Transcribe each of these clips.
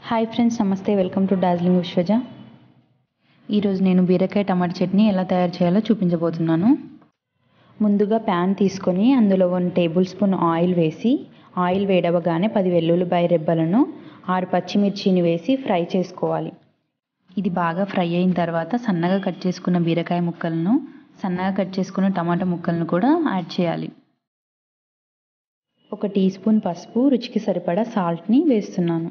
hi friends నమస్తే welcome to Darjeeling Vishwaja ఈరోజు నేను బీరకాయ టమాటా చట్నీ ఎలా తయారు చేయాలో చూపించబోతున్నాను ముందుగా ప్యాన్ తీసుకొని అందులో వన్ టేబుల్ స్పూన్ ఆయిల్ వేసి ఆయిల్ వేడవగానే పది వెల్లుల్లిపాయ రెబ్బలను ఆరు పచ్చిమిర్చిని వేసి ఫ్రై చేసుకోవాలి ఇది బాగా ఫ్రై అయిన తర్వాత సన్నగా కట్ చేసుకున్న బీరకాయ ముక్కలను సన్నగా కట్ చేసుకున్న టమాటా ముక్కలను కూడా యాడ్ చేయాలి ఒక టీ స్పూన్ పసుపు రుచికి సరిపడా సాల్ట్ని వేస్తున్నాను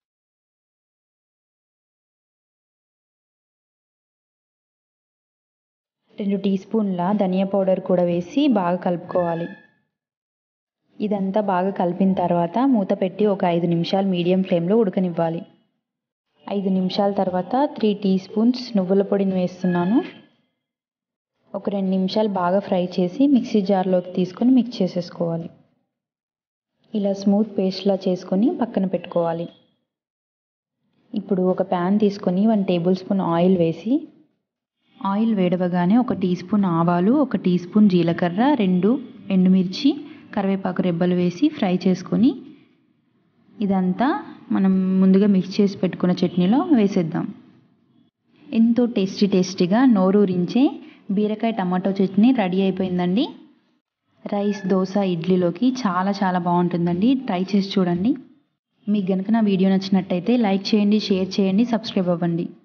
రెండు టీ స్పూన్ల ధనియా పౌడర్ కూడా వేసి బాగా కలుపుకోవాలి ఇదంతా బాగా కలిపిన తర్వాత మూత పెట్టి ఒక ఐదు నిమిషాలు మీడియం ఫ్లేమ్లో ఉడకనివ్వాలి ఐదు నిమిషాల తర్వాత త్రీ టీ స్పూన్స్ నువ్వుల పొడిని వేస్తున్నాను ఒక రెండు నిమిషాలు బాగా ఫ్రై చేసి మిక్సీ జార్లోకి తీసుకొని మిక్స్ చేసేసుకోవాలి ఇలా స్మూత్ పేస్ట్లా చేసుకొని పక్కన పెట్టుకోవాలి ఇప్పుడు ఒక ప్యాన్ తీసుకొని వన్ టేబుల్ స్పూన్ ఆయిల్ వేసి ఆయిల్ వేడవగానే ఒక టీ స్పూన్ ఆవాలు ఒక టీ స్పూన్ జీలకర్ర రెండు ఎండుమిర్చి కరివేపాకు రెబ్బలు వేసి ఫ్రై చేసుకొని ఇదంతా మనం ముందుగా మిక్స్ చేసి పెట్టుకున్న చట్నీలో వేసేద్దాం ఎంతో టేస్టీ టేస్టీగా నోరూరించే బీరకాయ టమాటో చట్నీ రెడీ అయిపోయిందండి రైస్ దోశ ఇడ్లీలోకి చాలా చాలా బాగుంటుందండి ట్రై చేసి చూడండి మీకు కనుక నా వీడియో నచ్చినట్టయితే లైక్ చేయండి షేర్ చేయండి సబ్స్క్రైబ్ అవ్వండి